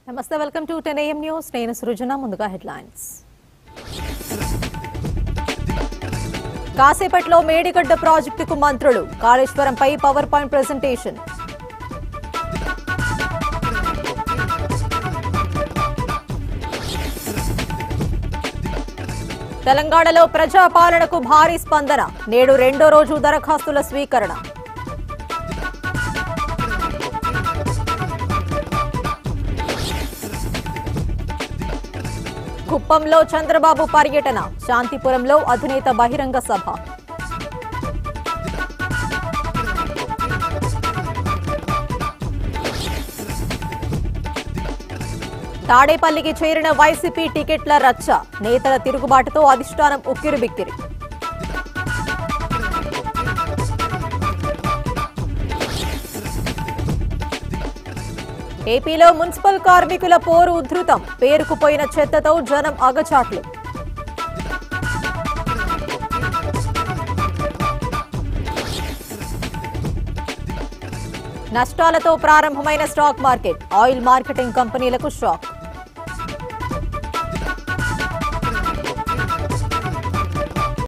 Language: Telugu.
నమస్తే welcome to ten AM news నేను సృజన ముందుగా హెడ్లైన్స్ కాసేపట్లో మేడిగడ్డ ప్రాజెక్టుకు మంత్రులు కాళేశ్వరంపై పవర్ పాయింట్ ప్రెజెంటేషన్ తెలంగాణలో ప్రజాపాలనకు భారీ స్పందన నేడు రెండో రోజు దరఖాస్తుల స్వీకరణ కుప్పంలో చంద్రబాబు పర్యటన శాంతిపురంలో అధినేత బహిరంగ సభ తాడేపల్లికి చేరిన వైసీపీ టికెట్ల రచ్చ నేతల తిరుగుబాటుతో అధిష్టానం ఉక్కిరిబిక్కిరి ఏపీలో మున్సిపల్ కార్మికుల పోరు ఉధృతం పేరుకుపోయిన చెత్తతో జనం అగచాట్లు నష్టాలతో ప్రారంభమైన స్టాక్ మార్కెట్ ఆయిల్ మార్కెటింగ్ కంపెనీలకు షాక్